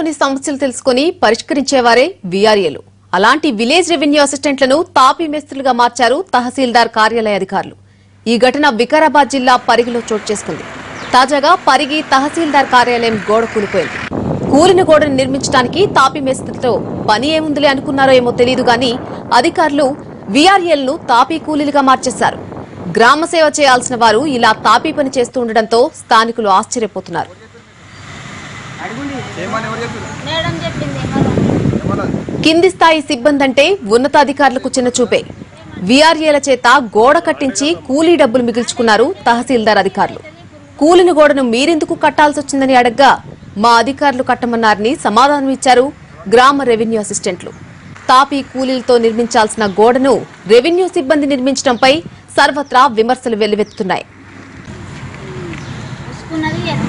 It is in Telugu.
ఊర్లలోని సమస్యలు తెలుసుకుని పరిష్కరించేవారే వీఆర్ఏలు అలాంటి విలేజ్ రెవెన్యూ అసిస్టెంట్లను తాపీ మేస్త్రులుగా మార్చారు తహసీల్దార్ కార్యాలయ అధికారులు ఈ ఘటన వికారాబాద్ జిల్లా పరిగిలో చోటు చేసుకుంది తాజాగా పరిగి తహసీల్దార్ కార్యాలయం గోడ కూలిపోయింది కూలిన గోడను నిర్మించడానికి తాపీ మేస్త్రితో పని ఏముందిలే అనుకున్నారో ఏమో తెలియదు గాని అధికారులు వీఆర్ఏలను తాపీ కూలీలుగా మార్చేశారు గ్రామ సేవ చేయాల్సిన వారు ఇలా తాపీ పని చేస్తూ ఉండడంతో స్థానికులు ఆశ్చర్యపోతున్నారు చేయమని ఎవరు చెప్పారు మేడం చెప్పింది ఏమో ఏమన్నది కింది స్థాయి సిబ్బంది అంటే ఉన్నతాధికారులకు చిన్న చూపే వీఆర్ఏల చేత గోడ కట్టించి కూలీ డబ్బులు మిగిల్చుకున్నారు తహసీల్దార్ అధికారులు కూలిన గోడను మీరెందుకు కట్టాల్సి వచ్చిందని అడగ్గా మా అధికారులు కట్టమన్నారని సమాధానం ఇచ్చారు గ్రామ రెవెన్యూ అసిస్టెంట్లు తాపీ కూలీలతో నిర్మించాల్సిన గోడను రెవెన్యూ సిబ్బంది నిర్మించడంపై సర్వత్రా విమర్శలు వెల్లువెత్తుతున్నాయి చూసుకున్నది ఎట్లా